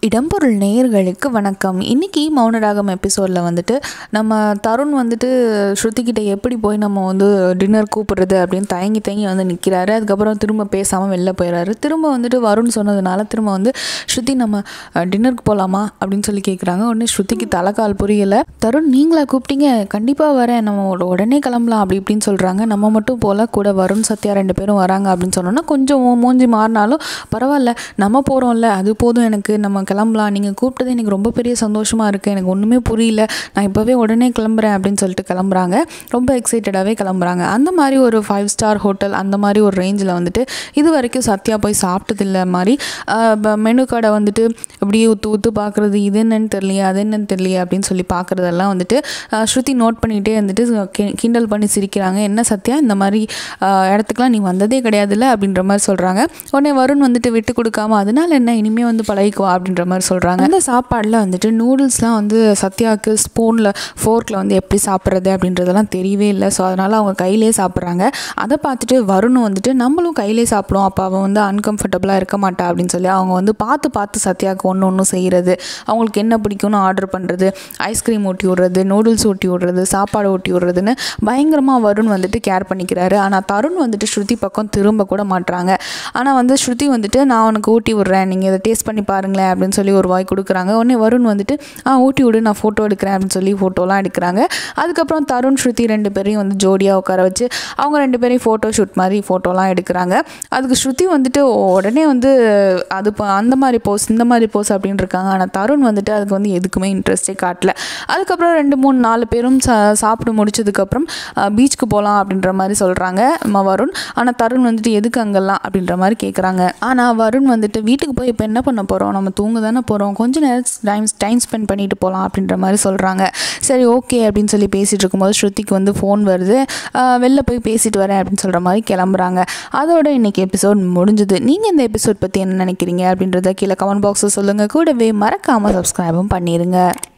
இடம்பொருள் நேயர்களுக்கு வணக்கம் இன்னைக்கு மௌனராகம் எபிசோடில் வந்துட்டு நம்ம தருண் வந்துட்டு ஸ்ருதிக்கிட்ட எப்படி போய் நம்ம வந்து டின்னர் கூப்பிடுறது அப்படின்னு தயங்கி தயங்கி வந்து நிற்கிறாரு அதுக்கப்புறம் திரும்ப பேசாமல் வெளில போயிடுறாரு திரும்ப வந்துட்டு வருண் சொன்னதுனால திரும்ப வந்து ஸ்ருதி நம்ம டின்னருக்கு போகலாமா அப்படின்னு சொல்லி கேட்குறாங்க உடனே ஸ்ருதிக்கு தலைக்கால் புரியலை தருண் நீங்களா கூப்பிட்டீங்க கண்டிப்பாக வரேன் நம்ம உட- உடனே கிளம்பலாம் அப்படி இப்படின்னு சொல்கிறாங்க நம்ம மட்டும் போல கூட வருண் சத்யா ரெண்டு பேரும் வராங்க அப்படின்னு சொன்னோன்னா கொஞ்சம் மூ- மூஞ்சி மாறினாலும் பரவாயில்ல நம்ம போகிறோம்ல அது போதும் எனக்கு நம்ம கிளம்பலாம் நீங்கள் கூப்பிட்டது எனக்கு ரொம்ப பெரிய சந்தோஷமாக இருக்குது எனக்கு ஒன்றுமே புரியல நான் இப்போவே உடனே கிளம்புறேன் அப்படின்னு சொல்லிட்டு கிளம்புறாங்க ரொம்ப எக்ஸைட்டடாகவே கிளம்புறாங்க அந்த மாதிரி ஒரு ஃபைவ் ஸ்டார் ஹோட்டல் அந்த மாதிரி ஒரு ரேஞ்சில் வந்துட்டு இது வரைக்கும் சத்யா போய் சாப்பிட்டதில்ல மாதிரி மெனு கடை வந்துட்டு அப்படியே ஊற்று ஊற்று பார்க்குறது இது என்னன்னு தெரியலையே அது என்னன்னு தெரியலையே அப்படின்னு சொல்லி பார்க்குறதெல்லாம் வந்துட்டு ஆஹ் ஸ்ருதி நோட் பண்ணிகிட்டே வந்துட்டு கி- கிண்டல் பண்ணி சிரிக்கிறாங்க என்ன சத்யா இந்த மாதிரி ஆஹ் இடத்துக்குலாம் நீ வந்ததே கிடையாதுல்ல அப்படின்ற மாதிரி சொல்கிறாங்க உடனே வருண் வந்துட்டு விட்டு கொடுக்காம அதனால என்ன இனிமேல் வந்து பழகிக்குவா அப்படின்ற மாதிரி சொல்கிறாங்க அந்த சாப்பாடில் வந்துட்டு நூடுல்ஸ்லாம் வந்து சத்யாவுக்கு ஸ்பூனில் ஃபோர்க்கில் வந்து எப்படி சாப்பிட்றது அப்படின்றதெல்லாம் தெரியவே இல்லை ஸோ அதனால் அவங்க கையிலே சாப்பிட்றாங்க அதை பார்த்துட்டு வருண் வந்துட்டு நம்மளும் கையிலே சாப்பிடுவோம் அப்போ அவன் வந்து அன்கம்ஃபர்டபுளாக இருக்க மாட்டா அப்படின்னு சொல்லி அவங்க வந்து பார்த்து பார்த்து சத்யாவுக்கு ஒன்று ஒன்று செய்கிறது அவங்களுக்கு என்ன பிடிக்கும்னு ஆர்டர் பண்ணுறது ஐஸ்கிரீம் ஊட்டி விடுறது நூடுல்ஸ் ஊட்டி விடுறது சாப்பாடு ஊட்டி விடுறதுன்னு பயங்கரமாக வருண் வந்துட்டு கேர் பண்ணிக்கிறாரு ஆனால் தருண் வந்துட்டு ஸ்ருதி பக்கம் திரும்ப கூட மாட்றாங்க ஆனால் வந்து ஸ்ருதி வந்துட்டு நான் உனக்கு ஊட்டி விட்றேன் நீங்கள் இதை டேஸ்ட் பண்ணி பாருங்களேன் அப்படின்னு சொல்லி ஒரு வாய் கொடுக்குறாங்க உடனே வருண் வந்துட்டு ஆ ஊட்டி விடு நான் ஃபோட்டோ எடுக்கிறேன் அப்படின்னு சொல்லி ஃபோட்டோலாம் எடுக்கிறாங்க அதுக்கப்புறம் தருண் ஸ்ருதி ரெண்டு பேரையும் வந்து ஜோடியாக உட்கார வச்சு அவங்க ரெண்டு பேரையும் ஃபோட்டோ ஷூட் மாதிரி ஃபோட்டோலாம் எடுக்கிறாங்க அதுக்கு ஸ்ருதி வந்துட்டு உடனே வந்து அது ப- அந்த மாதிரி போஸ் இந்த மாதிரி போஸ் அப்படின்னு இருக்காங்க ஆனால் தருண் வந்துட்டு அதுக்கு வந்து எதுக்குமே இன்ட்ரெஸ்டே காட்டல அதுக்கப்புறம் ரெண்டு மூணு நாலு பேரும் சா சாப்பிட்டு முடிச்சதுக்கப்புறம் பீச்சுக்கு போகலாம் அப்படின்ற மாதிரி சொல்கிறாங்க நம்ம வருண் ஆனால் தருண் வந்துட்டு எதுக்கு அங்கெல்லாம் அப்படின்ற மாதிரி கேட்குறாங்க ஆனால் வருண் வந்துட்டு வீட்டுக்கு போய் இப்போ என்ன பண்ண போகிறோம் நம்ம தூங்க தானே போகிறோம் கொஞ்ச நேரம் டைம் டைம் ஸ்பெண்ட் பண்ணிட்டு போகலாம் அப்படின்ற மாதிரி சொல்கிறாங்க சரி ஓகே அப்படின்னு சொல்லி பேசிகிட்டு இருக்கும்போது ஸ்ருதிக்கு வந்து ஃபோன் வருது ஆஹ் வெளில போய் பேசிட்டு வரேன் அப்படின்னு சொல்கிற மாதிரி கிளம்புறாங்க அதோட இன்னைக்கு எபிசோட் முடிஞ்சுது நீங்கள் இந்த எபிசோட் பற்றி என்ன நினைக்கிறீங்க அப்படின்றத கீழே கமெண்ட் பாக்ஸில் சொல்லுங்கள் கூடவே மறக்காமல் சப்ஸ்கிரைபும் பண்ணிடுங்க